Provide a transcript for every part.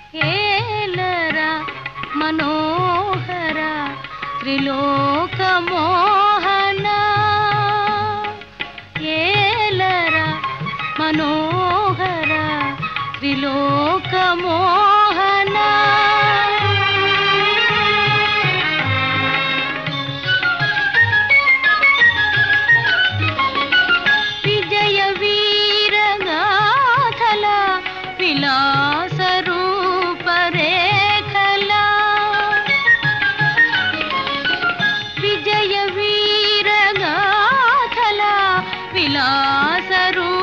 ఏలరా మనోహర త్రిలోక మోహన ఏలరా మనోహర త్రిలోక మోహన విజయ వీరగాథల విలాస రూపరేఖల విజయ వీరగాథల విలాస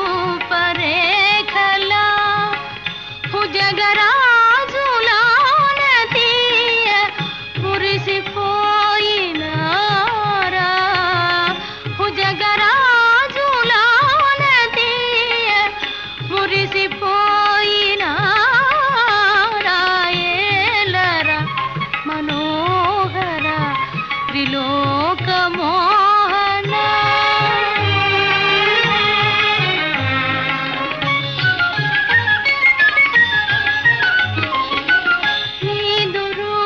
రూపరేఖల భుజగరాజులాన తీయ మురిసిపోయినారా భుజగరాజులాన తీయ మురిసిపోయినారా ఏలరా మనోహర త్రిలోక మోహన నీదు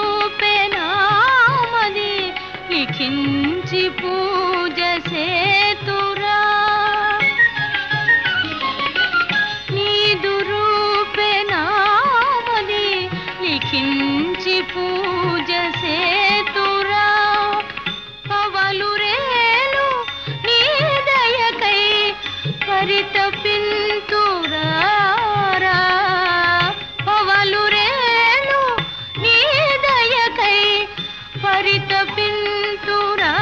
రూపెనామది లిఖించి పూజ సేతురా నీదు రూపెనామది లిఖించి పూజ సేతురా పవలు రేలు నీ దయకై పరితపింతురారా పవలు రేలు నీ దయకై పరితపింతురా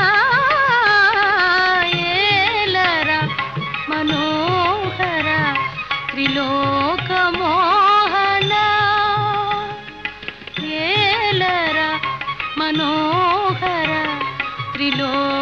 ఏలరా మనోహర త్రిలోక మోహన ఏలరా మనోహర త్రిలోక